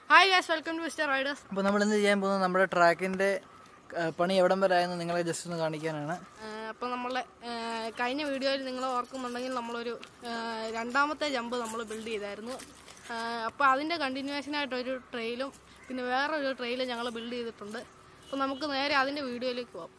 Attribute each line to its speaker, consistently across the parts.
Speaker 1: hi guys welcome to mister riders
Speaker 2: അപ്പോൾ നമ്മൾ ഇന്ന് ചെയ്യാൻ പോകുന്നത് നമ്മുടെ ട്രാക്കിൻ്റെ പണി എവിടം വരെ ആയെന്ന് നിങ്ങളെ ജസ്റ്റ് ഒന്ന് കാണിക്കാനാണ്
Speaker 1: അപ്പോൾ നമ്മൾ കഴിഞ്ഞ വീഡിയോയിൽ നിങ്ങൾ ഓർക്കുന്നുണ്ടെങ്കിൽ നമ്മളൊരു ആ, രണ്ടാമത്തെ ജമ്പ് നമ്മൾ ബിൽഡ് ചെയ്തായിരുന്നു അപ്പോൾ അതിൻ്റെ കണ്ടിന്യൂവേഷനായിട്ട് ഒരു ട്രെയിലും പിന്നെ വേറൊരു ട്രെയിലും ഞങ്ങൾ ബിൽഡ് ചെയ്തിട്ടുണ്ട് അപ്പോൾ നമുക്ക് നേരെ അതിൻ്റെ വീഡിയോയിലേക്ക് പോകാം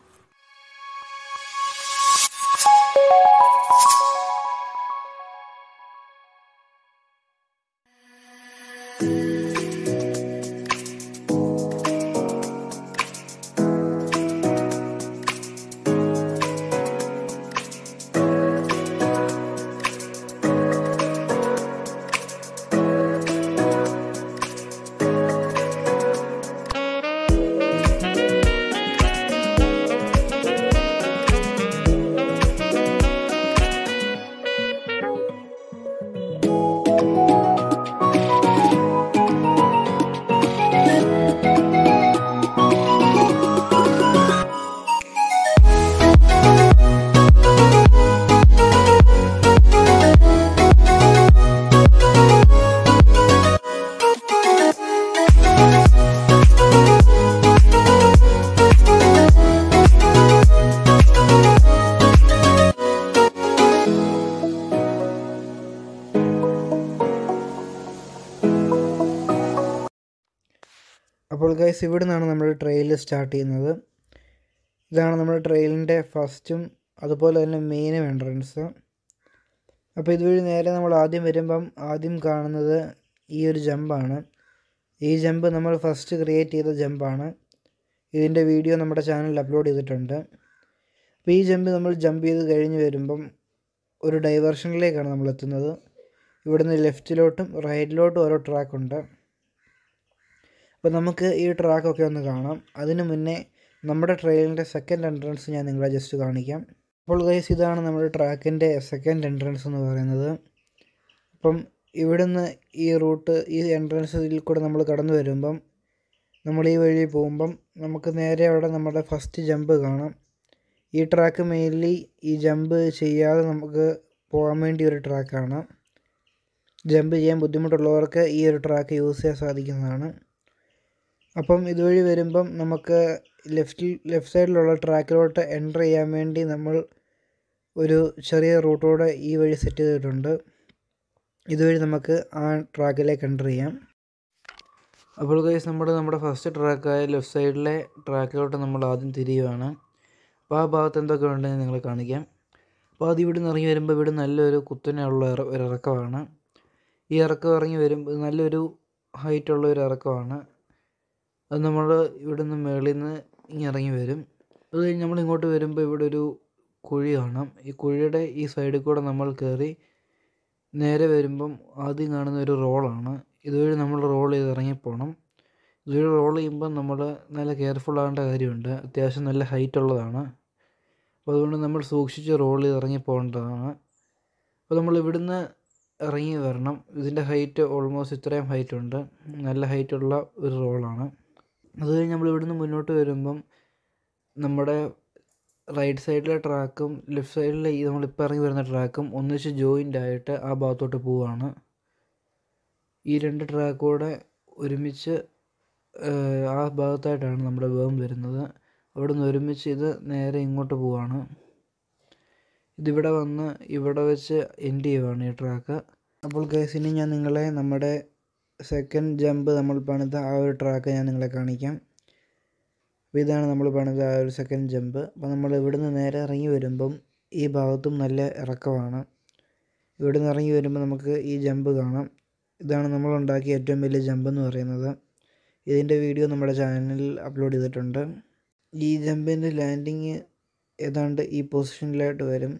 Speaker 2: അപ്പോൾ ഗൈസ് ഇവിടെ നിന്നാണ് നമ്മുടെ ട്രെയിൽ സ്റ്റാർട്ട് ചെയ്യുന്നത് ഇതാണ് നമ്മുടെ ട്രെയിലിൻ്റെ ഫസ്റ്റും അതുപോലെ തന്നെ മെയിനും എൻട്രൻസ് അപ്പോൾ ഇതുവഴി നേരെ നമ്മൾ ആദ്യം വരുമ്പം ആദ്യം കാണുന്നത് ഈ ഒരു ജമ്പാണ് ഈ ജമ്പ് നമ്മൾ ഫസ്റ്റ് ക്രിയേറ്റ് ചെയ്ത ജമ്പാണ് ഇതിൻ്റെ വീഡിയോ നമ്മുടെ ചാനലിൽ അപ്ലോഡ് ചെയ്തിട്ടുണ്ട് അപ്പോൾ ഈ ജമ്പ് നമ്മൾ ജമ്പ് ചെയ്ത് കഴിഞ്ഞ് വരുമ്പം ഒരു ഡൈവേർഷനിലേക്കാണ് നമ്മൾ എത്തുന്നത് ഇവിടുന്ന് ലെഫ്റ്റിലോട്ടും റൈറ്റിലോട്ടും ഓരോ ട്രാക്കുണ്ട് അപ്പോൾ നമുക്ക് ഈ ട്രാക്കൊക്കെ ഒന്ന് കാണാം അതിന് മുന്നേ നമ്മുടെ ട്രെയിലിൻ്റെ സെക്കൻഡ് എൻട്രൻസ് ഞാൻ നിങ്ങളെ ജസ്റ്റ് കാണിക്കാം അപ്പോൾ ഗൈസ് ഇതാണ് നമ്മുടെ ട്രാക്കിൻ്റെ സെക്കൻഡ് എൻട്രൻസ് എന്ന് പറയുന്നത് അപ്പം ഇവിടുന്ന് ഈ റൂട്ട് ഈ എൻട്രൻസിൽ കൂടെ നമ്മൾ കടന്നു വരുമ്പം നമ്മൾ ഈ വഴി പോകുമ്പം നമുക്ക് നേരെ അവിടെ നമ്മുടെ ഫസ്റ്റ് ജമ്പ് കാണാം ഈ ട്രാക്ക് മെയിൻലി ഈ ജമ്പ് ചെയ്യാതെ നമുക്ക് പോകാൻ വേണ്ടി ഒരു ട്രാക്കാണ് ജമ്പ് ചെയ്യാൻ ബുദ്ധിമുട്ടുള്ളവർക്ക് ഈ ഒരു ട്രാക്ക് യൂസ് ചെയ്യാൻ സാധിക്കുന്നതാണ് അപ്പം ഇതുവഴി വരുമ്പം നമുക്ക് ലെഫ്റ്റിൽ ലെഫ്റ്റ് സൈഡിലുള്ള ട്രാക്കിലോട്ട് എൻ്റർ ചെയ്യാൻ വേണ്ടി നമ്മൾ ഒരു ചെറിയ റൂട്ടോടെ ഈ വഴി സെറ്റ് ചെയ്തിട്ടുണ്ട് ഇതുവഴി നമുക്ക് ആ ട്രാക്കിലേക്ക് എൻ്റർ ചെയ്യാം അപ്പോൾ ഗൈസ് നമ്മൾ നമ്മുടെ ഫസ്റ്റ് ട്രാക്കായ ലെഫ്റ്റ് സൈഡിലെ ട്രാക്കിലോട്ട് നമ്മൾ ആദ്യം തിരിയുവാണ് അപ്പോൾ ആ ഭാഗത്ത് എന്തൊക്കെ ഉണ്ടെന്ന് നിങ്ങളെ കാണിക്കാം അപ്പോൾ അത് ഇവിടെ നിന്ന് ഇറങ്ങി വരുമ്പോൾ ഇവിടെ നല്ലൊരു കുത്തനെയുള്ള ഇറ- ഒരു ഇറക്കമാണ് ഈ ഇറക്കം ഇറങ്ങി വരുമ്പോൾ നല്ലൊരു ഹൈറ്റുള്ള ഒരു ഇറക്കമാണ് അത് നമ്മൾ ഇവിടെ നിന്ന് മേളിൽ നിന്ന് ഇങ്ങ് ഇറങ്ങി വരും അത് കഴിഞ്ഞ് നമ്മൾ ഇങ്ങോട്ട് വരുമ്പോൾ ഇവിടെ ഒരു കുഴി കാണാം ഈ കുഴിയുടെ ഈ സൈഡിൽ കൂടെ നമ്മൾ കയറി നേരെ വരുമ്പം ആദ്യം കാണുന്ന ഒരു റോളാണ് ഇതുവഴി നമ്മൾ റോൾ ചെയ്ത് ഇറങ്ങിപ്പോണം ഇതുവഴി റോൾ ചെയ്യുമ്പോൾ നമ്മൾ നല്ല കെയർഫുൾ ആകേണ്ട കാര്യമുണ്ട് അത്യാവശ്യം നല്ല ഹൈറ്റ് ഉള്ളതാണ് അപ്പോൾ അതുകൊണ്ട് നമ്മൾ സൂക്ഷിച്ച് റോൾ ചെയ്ത് ഇറങ്ങി പോകേണ്ടതാണ് അപ്പോൾ നമ്മൾ ഇവിടുന്ന് ഇറങ്ങി വരണം ഇതിൻ്റെ ഹൈറ്റ് ഓൾമോസ്റ്റ് ഇത്രയും ഹൈറ്റ് ഉണ്ട് നല്ല ഹൈറ്റുള്ള ഒരു റോളാണ് അത് കഴിഞ്ഞ് നമ്മൾ ഇവിടുന്ന് മുന്നോട്ട് വരുമ്പം നമ്മുടെ റൈറ്റ് സൈഡിലെ ട്രാക്കും ലെഫ്റ്റ് സൈഡിലെ ഈ നമ്മളിപ്പോൾ ഇറങ്ങി വരുന്ന ട്രാക്കും ഒന്നിച്ച് ജോയിൻ്റ് ആയിട്ട് ആ ഭാഗത്തോട്ട് പോവുകയാണ് ഈ രണ്ട് ട്രാക്കൂടെ ഒരുമിച്ച് ഏഹ്, ആ ഭാഗത്തായിട്ടാണ് നമ്മുടെ വേം വരുന്നത് അവിടെ നിന്ന് ഒരുമിച്ച് ഇത് നേരെ ഇങ്ങോട്ട് പോവാണ് ഇതിവിടെ വന്ന് ഇവിടെ വെച്ച് എൻഡ് ചെയ്യുവാണ് ഈ ട്രാക്ക് അപ്പോൾ കേസ് ഇനി ഞാൻ നിങ്ങളെ നമ്മുടെ സെക്കൻഡ് ജമ്പ് നമ്മൾ പണിത ആ ഒരു ട്രാക്ക് ഞാൻ നിങ്ങളെ കാണിക്കാം അപ്പോൾ ഇതാണ് നമ്മൾ പണിത ആ ഒരു സെക്കൻഡ് ജമ്പ് അപ്പോൾ നമ്മൾ ഇവിടുന്ന് നേരെ ഇറങ്ങി വരുമ്പം ഈ ഭാഗത്തും നല്ല ഇറക്കമാണ് ഇവിടുന്ന് ഇറങ്ങി വരുമ്പോൾ നമുക്ക് ഈ ജമ്പ് കാണാം ഇതാണ് നമ്മൾ ഉണ്ടാക്കിയ ഏറ്റവും വലിയ ജമ്പ് എന്ന് പറയുന്നത് ഇതിൻ്റെ വീഡിയോ നമ്മുടെ ചാനലിൽ അപ്ലോഡ് ചെയ്തിട്ടുണ്ട് ഈ ജമ്പിൻ്റെ ലാൻഡിങ് ഏതാണ്ട് ഈ പൊസിഷനിലായിട്ട് വരും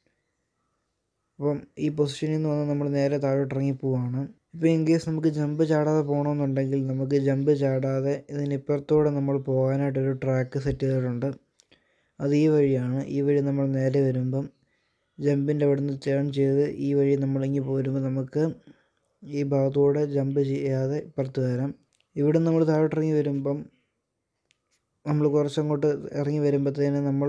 Speaker 2: അപ്പം ഈ പൊസിഷനിൽ നിന്ന് വന്ന് നമ്മൾ നേരെ താഴോട്ട് ഇറങ്ങി പോവാണ് ഇപ്പോൾ ഇൻ കേസ് നമുക്ക് ജമ്പ് ചാടാതെ പോകണമെന്നുണ്ടെങ്കിൽ നമുക്ക് ജമ്പ് ചാടാതെ ഇതിനിപ്പുറത്തൂടെ നമ്മൾ പോകാനായിട്ടൊരു ട്രാക്ക് സെറ്റ് ചെയ്തിട്ടുണ്ട് അത് ഈ വഴിയാണ് ഈ വഴി നമ്മൾ നേരെ വരുമ്പം ജമ്പിൻ്റെ അവിടെ നിന്ന് ടേൺ ചെയ്ത് ഈ വഴി നമ്മളിങ്ങി പോരുമ്പോൾ നമുക്ക് ഈ ഭാഗത്തൂടെ ജമ്പ് ചെയ്യാതെ ഇപ്പുറത്ത് വരാം ഇവിടെ നമ്മൾ താഴോട്ട് ഇറങ്ങി വരുമ്പം നമ്മൾ കുറച്ചങ്ങോട്ട് ഇറങ്ങി വരുമ്പോഴത്തേന് നമ്മൾ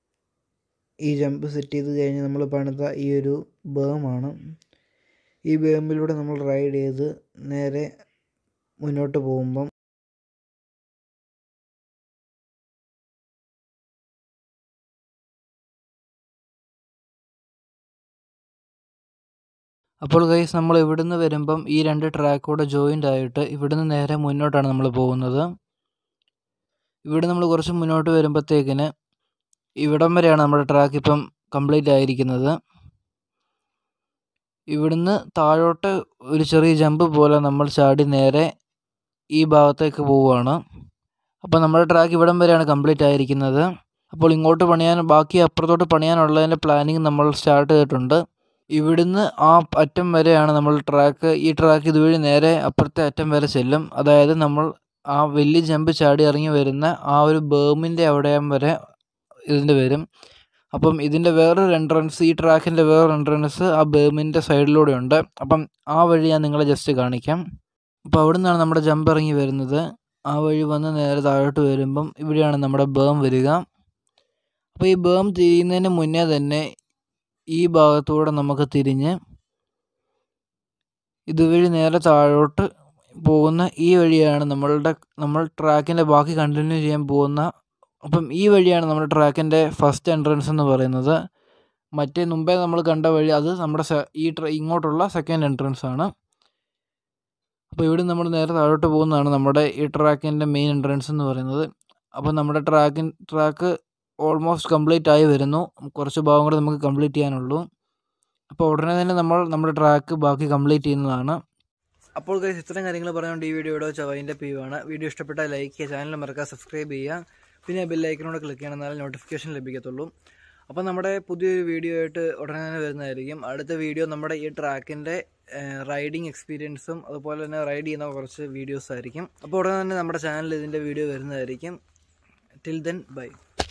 Speaker 2: ഈ ജമ്പ് സെറ്റ് ചെയ്ത് കഴിഞ്ഞ് നമ്മൾ പണിത ഈ ഒരു ബേമാണ് ഈ ബേമിലൂടെ നമ്മൾ റൈഡ് ചെയ്ത് നേരെ മുന്നോട്ട് പോകുമ്പം അപ്പോൾ ഗൈസ് നമ്മൾ ഇവിടുന്ന് വരുമ്പം ഈ രണ്ട് ട്രാക്കൂടെ ജോയിൻ്റ് ആയിട്ട് ഇവിടുന്ന് നേരെ മുന്നോട്ടാണ് നമ്മൾ പോകുന്നത് ഇവിടെ നമ്മൾ കുറച്ച് മുന്നോട്ട് വരുമ്പോഴത്തേക്കിന് ഇവിടം വരെയാണ് നമ്മുടെ ട്രാക്ക് ഇപ്പം കംപ്ലീറ്റ് ആയിരിക്കുന്നത് ഇവിടുന്ന് താഴോട്ട് ഒരു ചെറിയ ജമ്പ് പോലെ നമ്മൾ ചാടി നേരെ ഈ ഭാഗത്തേക്ക് പോവുകയാണ് അപ്പോൾ നമ്മുടെ ട്രാക്ക് ഇവിടം വരെയാണ് കംപ്ലീറ്റ് ആയിരിക്കുന്നത് അപ്പോൾ ഇങ്ങോട്ട് പണിയാൻ ബാക്കി അപ്പുറത്തോട്ട് പണിയാനുള്ളതിൻ്റെ പ്ലാനിങ് നമ്മൾ സ്റ്റാർട്ട് ചെയ്തിട്ടുണ്ട് ഇവിടുന്ന് ആ അറ്റം വരെയാണ് നമ്മൾ ട്രാക്ക് ഈ ട്രാക്ക് ഇതുവഴി നേരെ അപ്പുറത്തെ അറ്റം വരെ ചെല്ലും അതായത് നമ്മൾ ആ വലിയ ജമ്പ് ചാടി ഇറങ്ങി വരുന്ന ആ ഒരു ബേമിൻ്റെ അവിടെയും വരെ ഇതിൻ്റെ വരും അപ്പം ഇതിൻ്റെ വേറൊരു എൻട്രൻസ് ഈ ട്രാക്കിൻ്റെ വേറൊരു എൻട്രൻസ് ആ ബേമിൻ്റെ സൈഡിലൂടെ ഉണ്ട് അപ്പം ആ വഴി ഞാൻ നിങ്ങളെ ജസ്റ്റ് കാണിക്കാം അപ്പോൾ അവിടെ നിന്നാണ് നമ്മുടെ ജമ്പ് ഇറങ്ങി വരുന്നത് ആ വഴി വന്ന് നേരെ താഴോട്ട് വരുമ്പം ഇവിടെയാണ് നമ്മുടെ ബേം വരിക അപ്പോൾ ഈ ബേം തിരിയുന്നതിന് മുന്നേ തന്നെ ഈ ഭാഗത്തൂടെ നമുക്ക് തിരിഞ്ഞ് ഇതുവഴി നേരെ താഴോട്ട് പോകുന്ന ഈ വഴിയാണ് നമ്മളുടെ നമ്മൾ ട്രാക്കിൻ്റെ ബാക്കി കണ്ടിന്യൂ ചെയ്യാൻ പോകുന്ന അപ്പം ഈ വഴിയാണ് നമ്മുടെ ട്രാക്കിൻ്റെ ഫസ്റ്റ് എൻട്രൻസ് എന്ന് പറയുന്നത് മറ്റേ മുമ്പേ നമ്മൾ കണ്ട വഴി അത് നമ്മുടെ ഈ ട്ര ഇങ്ങോട്ടുള്ള സെക്കൻഡ് എൻട്രൻസ് ആണ് അപ്പോൾ ഇവിടെ നമ്മൾ നേരെ താഴോട്ട് പോകുന്നതാണ് നമ്മുടെ ഈ ട്രാക്കിൻ്റെ മെയിൻ എൻട്രൻസ് എന്ന് പറയുന്നത് അപ്പോൾ നമ്മുടെ ട്രാക്കിൻ ട്രാക്ക് ഓൾമോസ്റ്റ് കംപ്ലീറ്റ് ആയി വരുന്നു കുറച്ച് ഭാഗം കൂടെ നമുക്ക് കംപ്ലീറ്റ് ചെയ്യാനുള്ളൂ അപ്പോൾ ഉടനെ തന്നെ നമ്മൾ നമ്മുടെ ട്രാക്ക് ബാക്കി കംപ്ലീറ്റ് ചെയ്യുന്നതാണ് അപ്പോൾ ഗൈസ് ഇത്രയും കാര്യങ്ങൾ പറഞ്ഞുകൊണ്ട് ഈ വീഡിയോ ഇവിടെ വെച്ച് അതിൻ്റെ പി ആണ് വീഡിയോ ഇഷ്ടപ്പെട്ടാൽ ലൈക്ക് ചെയ്യുക ചാനൽ മറക്കുക സബ്സ്ക്രൈബ് ചെയ്യുക പിന്നെ ബെല്ലൈക്കനോട് ക്ലിക്ക് ചെയ്യണം എന്നാലും നോട്ടിഫിക്കേഷൻ ലഭിക്കത്തുള്ളൂ അപ്പോൾ നമ്മുടെ പുതിയൊരു വീഡിയോ ആയിട്ട് ഉടനെ തന്നെ വരുന്നതായിരിക്കും അടുത്ത വീഡിയോ നമ്മുടെ ഈ ട്രാക്കിൻ്റെ റൈഡിങ് എക്സ്പീരിയൻസും അതുപോലെ തന്നെ റൈഡ് ചെയ്യുന്ന കുറച്ച് വീഡിയോസ് ആയിരിക്കും അപ്പോൾ ഉടനെ തന്നെ നമ്മുടെ ചാനലിൽ ഇതിൻ്റെ വീഡിയോ വരുന്നതായിരിക്കും ടിൽ ദെൻ ബൈ